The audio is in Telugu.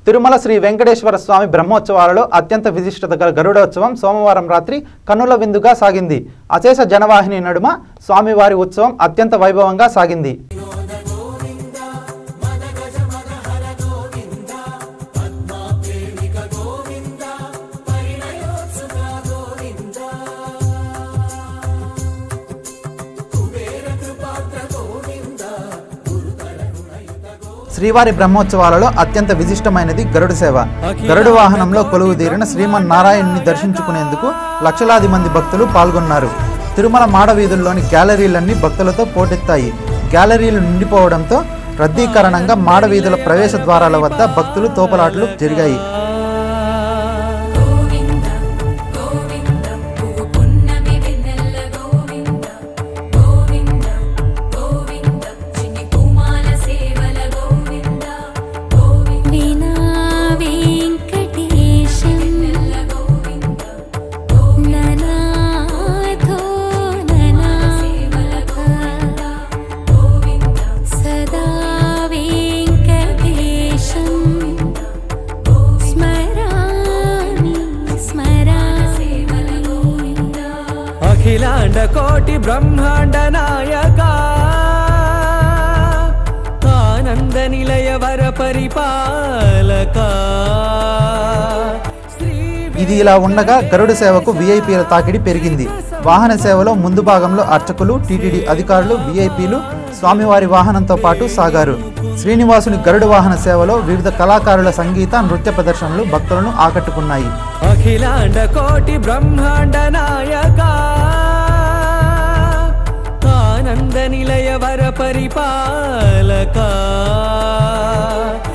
తిరుమల శ్రీ వెంకటేశ్వర స్వామి బ్రహ్మోత్సవాలలో అత్యంత విశిష్టత గల గరుడోత్సవం సోమవారం రాత్రి కన్నుల విందుగా సాగింది అశేష జనవాహిని నడుమ స్వామివారి ఉత్సవం అత్యంత వైభవంగా సాగింది శ్రీవారి బ్రహ్మోత్సవాలలో అత్యంత విశిష్టమైనది గరుడ సేవ గరుడు వాహనంలో కొలువు తీరిన శ్రీమన్నారాయణుని దర్శించుకునేందుకు లక్షలాది మంది భక్తులు పాల్గొన్నారు తిరుమల మాడవీధుల్లోని గ్యాలరీలన్నీ భక్తులతో పోటెత్తాయి గ్యాలరీలు నిండిపోవడంతో రద్దీ కారణంగా మాడవీధుల ప్రవేశ ద్వారాల వద్ద భక్తులు తోపలాట్లు జరిగాయి గోవింద గోవింద పువ్వు పున్నమి వెన్నెల గోవింద గోవింద గోవింద చిన్ని కుమాల సేవల గోవింద గోవింద వినా వెంకటేశం వెన్నెల గోవింద ననాథో సేవల గోవింద ననాథ గోవింద సదా వెంకటేశం స్మరామి సేవల స్మరామి గోవింద అఖిలాండ కోటి బ్రహ్మాండ నాయక ఆనంద నిలయ వర పరిపాలక శ్రీ ఇది ఇలా ఉండగా గరుడ సేవకు విఐపీల తాకిడి పెరిగింది వాహన సేవలో ముందు భాగంలో అర్చకులు టీటీడీ అధికారులు విఐపీలు స్వామివారి వాహనంతో పాటు సాగారు శ్రీనివాసుని గరుడ వాహన సేవలో వివిధ కళాకారుల సంగీత నృత్య ప్రదర్శనలు భక్తులను ఆకట్టుకున్నాయి అఖిలాండ కోటి బ్రహ్మాండ నాయక ఆనంద నిలయ వర పరిపాలక